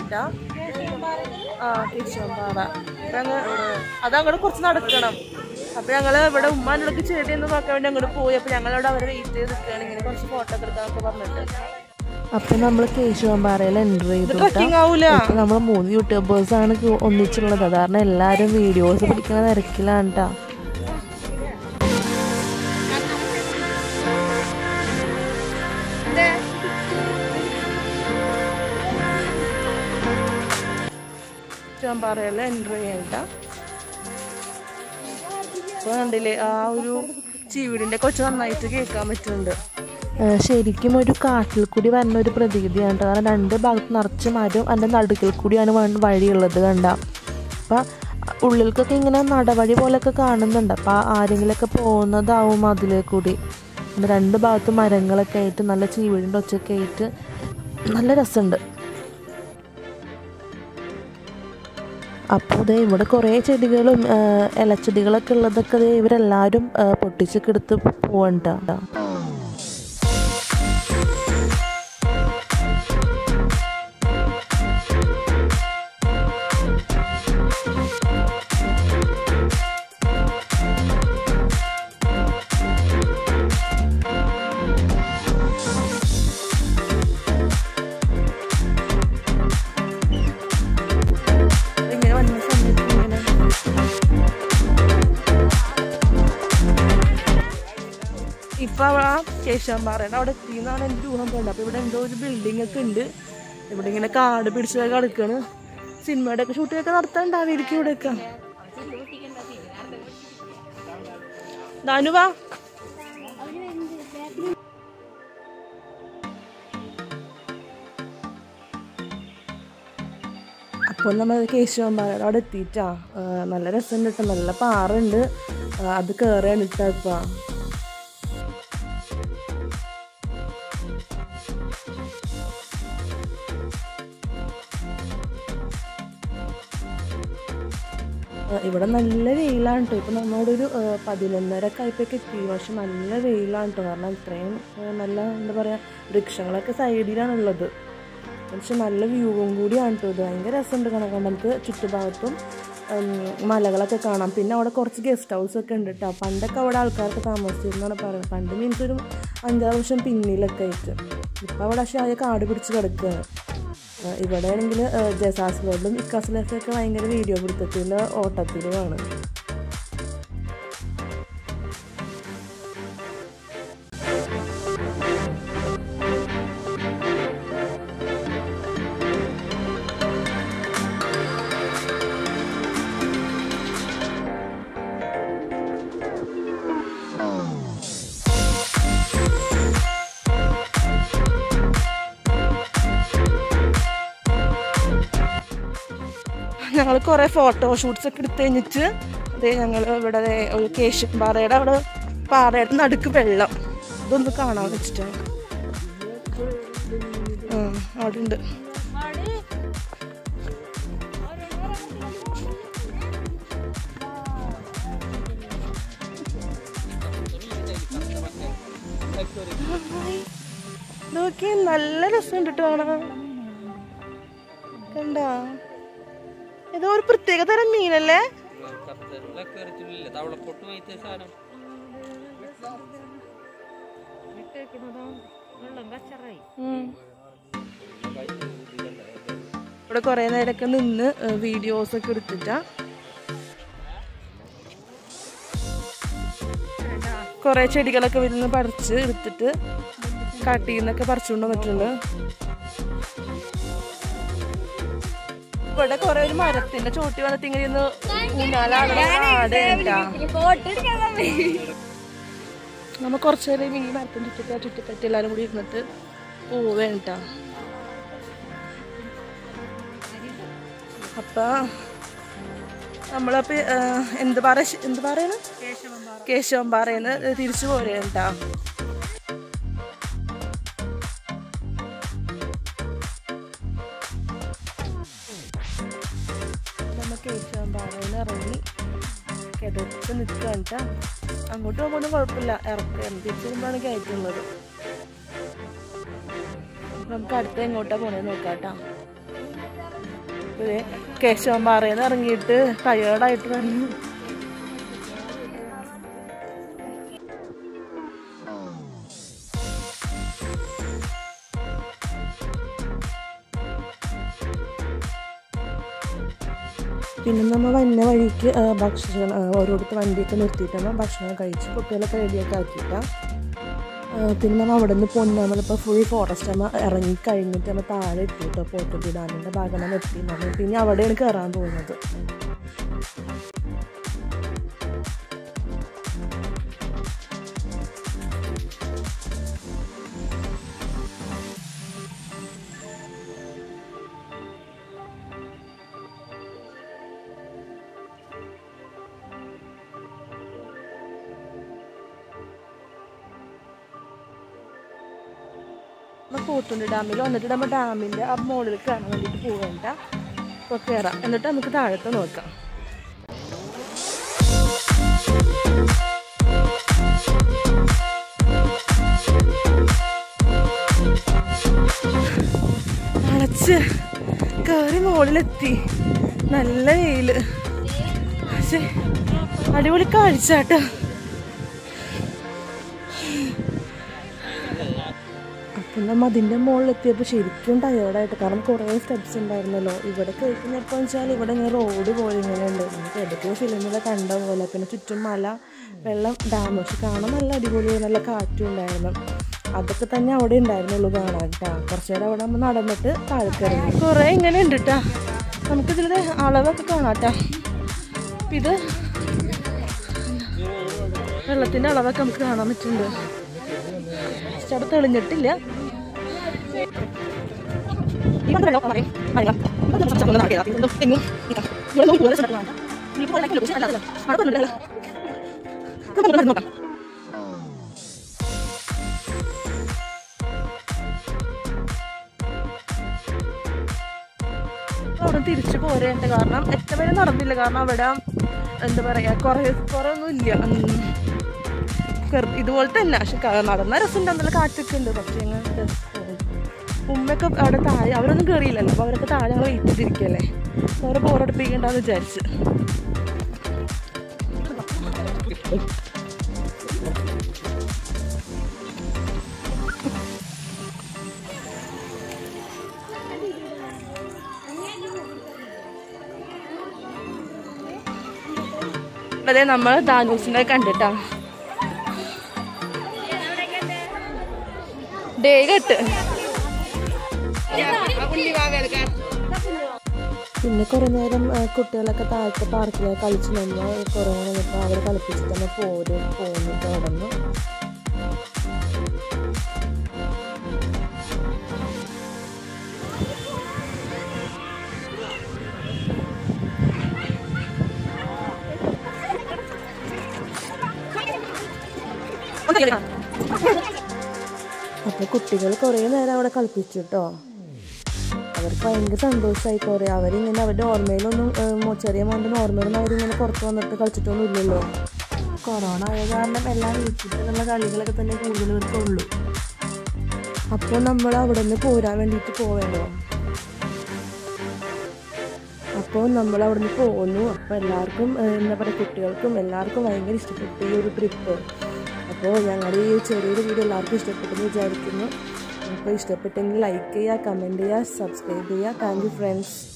കേട്ടാ ആ കേശവമ്പാറ അപ്പൊ ഞങ്ങൾ അതങ്ങോട്ട് കുറച്ച് നടക്കണം അപ്പൊ ഞങ്ങള് ഇവിടെ ഉമ്മാൻ്റെ അടുത്ത് ചെടി എന്ന് നോക്കാൻ വേണ്ടി അങ്ങോട്ട് പോയി അപ്പൊ ഞങ്ങളവിടെ അവരെ വെയിറ്റ് ചെയ്ത് നിൽക്കുകയാണ് ഇങ്ങനെ കുറച്ച് ഫോട്ടോ ഒക്കെ എടുക്കാന്നൊക്കെ പറഞ്ഞിട്ട് അപ്പൊ നമ്മൾ കേശവമ്പാറയിൽ എൻ്റർ ചെയ്തു കേട്ടോ. ട്രക്കിംഗ് ആവൂല ഇപ്പൊ നമ്മൾ മൂന്ന് യൂട്യൂബേഴ്സ് ആണ് കു- ഒന്നിച്ചുള്ളത് അത് കാരണം എല്ലാരും വീഡിയോസ് പിടിക്കുന്ന തിരക്കിലാണ് കേട്ടോ കേശവമ്പാറയിൽ എൻ്റർ ചെയ്യണ്ട ഇപ്പൊ കണ്ടില്ലേ ആ ഒരു ചീവിടിന്റെ കൊച്ചു നന്നായിട്ട് കേൾക്കാൻ പറ്റുന്നുണ്ട് ഏഹ് ശരിക്കും ഒരു കാട്ടിൽ കൂടി വരുന്ന ഒരു പ്രതീതിയാണ് ട്ടോ. കാരണം രണ്ട് ഭാഗത്ത് നിറച്ച് മരവും അതിൻ്റെ നടുക്കിൽ കൂടിയാണ് വ- വഴിയുള്ളത് കണ്ട അപ്പം ഉള്ളിലേക്കൊക്കെ ഇങ്ങനെ നടവഴി പോലെയൊക്കെ കാണുന്നുണ്ട് അപ്പം ആരെങ്കിലുമൊക്കെ പോകുന്നതാവും അതിലേ കൂടി പിന്നെ രണ്ട് ഭാഗത്തും മരങ്ങളൊക്കെ ആയിട്ട് നല്ല ചീവിടിൻ്റെ ഒച്ചയൊക്കെ ആയിട്ട് നല്ല രസമുണ്ട് അപ്പോൾ ദേ ഇവിടെ കുറേ ചെടികളും ഏഹ് ഇലച്ചെടികളൊക്കെ ഉള്ളതൊക്കെ ദേ ഇവരെല്ലാവരും ഏഹ് പൊട്ടിച്ചൊക്കെ എടുത്ത് പോവണ്ട ഇങ്ങനെ വന്ന സമയത്ത് ഇങ്ങനെ ഇപ്പൊ ആ കേശവമ്പാറയുടെ അവിടെ എത്തിയെന്നാണ് എൻ്റെ ഊഹം പോകുന്നത് അപ്പൊ ഇവിടെ എന്തോ ഒരു ബിൽഡിംഗ് ഒക്കെ ഉണ്ട് ഇവിടെ ഇങ്ങനെ കാട് പിടിച്ചതൊക്കെ കിടക്കാണ് സിനിമയുടെ ഒക്കെ ഷൂട്ടിംഗ് ഒക്കെ നടത്താണ്ടായിരിക്കും ഇവിടെയൊക്കെ ദാനുവാ അപ്പോൾ നമ്മൾ കേശവമ്പാറയുടെ അവിടെ എത്തിയിട്ടാ ആ, നല്ല രസമുണ്ട് കേട്ടോ നല്ല പാറുണ്ട് ആ, അത് കയറിയാണ് ഇട്ടാ ഇപ്പൊ ആ, ഇവിടെ നല്ല വെയിലാണ് കേട്ടോ ഇപ്പം നമ്മുടെ ഒരു ആ, പതിനൊന്നര ഒക്കെ ആയപ്പോഴേക്ക് എത്തി പക്ഷെ നല്ല വെയിലാണ് കേട്ടോ കാരണം ഇത്രയും ആ, നല്ല എന്താ പറയുക വൃക്ഷങ്ങളൊക്കെ സൈഡിലാണുള്ളത് പക്ഷെ നല്ല വ്യൂവും കൂടിയാണ് കേട്ടോ ഇത് ഭയങ്കര രസമുണ്ട് കാണാൻ കാരണം നമുക്ക് ചുറ്റുഭാഗത്തും ഉം, മലകളൊക്കെ കാണാം പിന്നെ അവിടെ കുറച്ച് ഗസ്റ്റ് ഹൗസ് ഒക്കെ ഉണ്ട് കേട്ടോ പണ്ടൊക്കെ അവിടെ ആൾക്കാർക്ക് താമസിച്ചിരുന്നാണ് പറയുന്നത് പണ്ട് മീൻസ് ഒരു അഞ്ചാറ് വർഷം പിന്നിലൊക്കെ ആയിട്ട് ഇപ്പം അവിടെ പക്ഷേ ആകെ കാട് പിടിച്ച് കിടക്കുകയാണ് ആ, ഇവിടെ ആണെങ്കിൽ ജസാസ് വേൾഡും ഇക്കാസ് ലൈഫൊക്കെ ഭയങ്കര വീഡിയോ പിടുത്തത്തിൽ ഓട്ടത്തിലുമാണ് ഞങ്ങൾ കുറേ ഫോട്ടോഷൂട്ട്സ് ഒക്കെ എടുത്ത് കഴിഞ്ഞിട്ട് അതേ ഞങ്ങൾ ഇവിടെ ദേ ഒരു കേശം പാറയുടെ അവിടെ പാറയുടെ നടുക്ക് വെള്ളം ഇതൊന്ന് കാണാൻ വെച്ചിട്ടാണ് ആ അവിടെ ഉണ്ട് നോക്കി നല്ല രസമുണ്ട് കേട്ടോ കാണാൻ കണ്ടാ ഏതോ ഒരു പ്രത്യേക തരം മീനല്ലേ തവളപ്പൊട്ട് വൈത്ത സാധനം ഉം. ഇവിടെ കുറെ നേരമൊക്കെ നിന്ന് വീഡിയോസ് ഒക്കെ എടുത്തിട്ടാ കുറെ ചെടികളൊക്കെ വരുന്ന പറിച്ച് എടുത്തിട്ട് കാട്ടിൽ നിന്നൊക്കെ പറിച്ചുകൊണ്ട് വന്നിട്ടുണ്ട് ഇവിടെ കുറെ ഒരു മരത്തിന്റെ ചോട്ടി വന്നിട്ട് ഇങ്ങനെ ഇരുന്ന് ഊഞ്ഞാലാണ് ആടേണ്ടാ നമ്മ കുറച്ച് നേരം ഈ മരത്തിന്റെ ചുറ്റി ചുറ്റിപ്പറ്റി എല്ലാരും കൂടി ഇരുന്നിട്ട് പോവേണ്ട അപ്പൊ നമ്മളപ്പോ ആ, എന്ത് പറ എന്ത് പറയണ് കേശവൻ പറയുന്ന തിരിച്ചു പോരേണ്ട നമ്മ കേശവൻ പാറയിൽ ഇറങ്ങി കിടക്ക് നിൽക്കാൻ ട്ടാ. അങ്ങോട്ട് പോകുമ്പോഴൊന്നും കുഴപ്പമില്ല ഇറക്കാൻ തിരിച്ചു വരുമ്പോഴാണ് കയറ്റുള്ളത് നമുക്ക് അടുത്ത എങ്ങോട്ടാ പോണേ നോക്കാട്ടാ അപ്പോൾ കേശവമ്പാറയിൽ നിന്ന് ഇറങ്ങിയിട്ട് ടയേർഡായിട്ട് വന്നു പിന്നെ നമ്മൾ വന്ന വഴിക്ക് ആ, ഭക്ഷണം ആ, ഓരോരുത്തർ വണ്ടിയൊക്കെ നിർത്തിയിട്ട് നമ്മൾ ഭക്ഷണം കഴിച്ച് കുട്ടികളൊക്കെ റെഡിയൊക്കെ ആക്കിയിട്ടാണ് പിന്നെ നമ്മൾ അവിടെ നിന്ന് പോന്നു നമ്മളിപ്പോൾ ഫുൾ ഫോറസ്റ്റ് നമ്മൾ ഇറങ്ങി കഴിഞ്ഞിട്ട് നമ്മൾ താഴെ എത്തിയിട്ടോ പോത്തുണ്ടി ഡാമിൻ്റെ ഭാഗം നമ്മൾ എത്തി നമ്മൾ പിന്നെ അവിടെയാണ് കയറാൻ പോകുന്നത് നമ്മൾ പോത്തുണ്ടി ഡാമിൽ വന്നിട്ട് നമ്മൾ ഡാമിൻ്റെ ആ മുകളിൽ കയറാൻ വേണ്ടിയിട്ട് പോകേണ്ട അപ്പോൾ കയറാം എന്നിട്ട് നമുക്ക് താഴത്തെ നോക്കാം അടച്ച് കയറി മുകളിലെത്തി നല്ല വെയില് പക്ഷേ അടിപൊളി കാഴ്ച കേട്ടോ അപ്പം നമ്മൾ അതിൻ്റെ മുകളിലെത്തിയപ്പോൾ ശരിക്കും ടയേർഡായിട്ട് കാരണം കുറേ സ്റ്റെപ്സ് ഉണ്ടായിരുന്നല്ലോ ഇവിടെ കഴിക്കുന്നപ്പോൾ വെച്ചാൽ ഇവിടെ ഇങ്ങനെ റോഡ് പോലെ ഇങ്ങനെ ഉണ്ട് നമുക്ക് ഏതൊക്കെയോ ഫിലിമിലെ കണ്ട പോലെ പിന്നെ ചുറ്റും മല വെള്ളം ഡാം പക്ഷെ കാണാൻ നല്ല അടിപൊളി നല്ല കാറ്റും ഉണ്ടായിരുന്നു അതൊക്കെ തന്നെ അവിടെ ഉണ്ടായിരുന്നുള്ളൂ കാണാൻ കേട്ടോ കുറച്ച് നേരം അവിടെ നമ്മൾ നടന്നിട്ട് താഴേക്കിറങ്ങി കുറേ ഇങ്ങനെ ഉണ്ട് കേട്ടോ നമുക്കിതിലെ അളവൊക്കെ കാണാം കേട്ടോ അപ്പം ഇത് വെള്ളത്തിൻ്റെ അളവൊക്കെ നമുക്ക് കാണാൻ പറ്റുന്നുണ്ട് പക്ഷെ അവിടെ തെളിഞ്ഞിട്ടില്ല അവിടെ തിരിച്ചു പോരേണ്ട കാരണം എത്ര പേര് നടന്നില്ല കാരണം അവിടെ എന്താ പറയാ കുറെ കുറെ ഒന്നും ഇല്ല ഉം. കെർ- ഇതുപോലെ തന്നെ പക്ഷെ ക- നടന്ന രസമുണ്ട് നല്ല കാറ്റൊക്കെ ഉണ്ട് പക്ഷെ ഞങ്ങൾ ഉമ്മയൊക്കെ അവിടെ താഴെ അവരൊന്നും കയറിയില്ലല്ലോ അപ്പോൾ അവരൊക്കെ താഴെ ഞങ്ങൾ വെയിറ്റ് ചെയ്തിരിക്കല്ലേ അപ്പോൾ അവരെ ബോറടിപ്പിക്കണ്ടെന്ന് വിചാരിച്ച് അതെ നമ്മൾ ദാനൂസിനെ കണ്ടിട്ടാ ഡേ കെട്ട് പിന്നെ കുറേ നേരം ആ, കുട്ടികളൊക്കെ താഴത്തെ പാർക്കിലൊക്കെ കളിച്ച് നമ്മൾ കുറേ നേരം അവർ കളിപ്പിച്ചിട്ട് തന്നെ പോരും പോന്നിട്ട് നടന്നു അപ്പോൾ കുട്ടികൾ കുറേ നേരം അവിടെ കളിപ്പിച്ചു കേട്ടോ അവർക്ക് ഭയങ്കര സന്തോഷമായി കുറേ അവരിങ്ങനെ അവരുടെ ഓർമ്മയിലൊന്നും ഏഹ്, മോ- ചെറിയ മോൻ്റെ ഓർമ്മയിലൊന്നും അവരിങ്ങനെ പുറത്ത് വന്നിട്ട് കളിച്ചിട്ടൊന്നും ഇല്ലല്ലോ കൊറോണ ആയ കാരണം എല്ലാം വീട്ടിലുള്ള കളികളൊക്കെ തന്നെ കൂടുതൽ ഇവർക്കുള്ളൂ അപ്പോൾ നമ്മൾ അവിടെ നിന്ന് പോരാൻ വേണ്ടിയിട്ട് പോവേണ്ടോ അപ്പോൾ നമ്മൾ അവിടെ നിന്ന് പോന്നു അപ്പോൾ എല്ലാവർക്കും ഏഹ്, എന്താ പറയുക കുട്ടികൾക്കും എല്ലാവർക്കും ഭയങ്കര ഇഷ്ടപ്പെട്ടു ഈ ഒരു ട്രിപ്പ് അപ്പോൾ ഞങ്ങളുടെ ഈ ചെറിയൊരു വീഡിയോ എല്ലാവർക്കും ഇഷ്ടപ്പെട്ടെന്ന് വിചാരിക്കുന്നു അപ്പോൾ ഇഷ്ടപ്പെട്ടെങ്കിൽ ലൈക്ക് ചെയ്യുക കമൻറ്റ് ചെയ്യുക സബ്സ്ക്രൈബ് ചെയ്യുക താങ്ക് യു ഫ്രണ്ട്സ്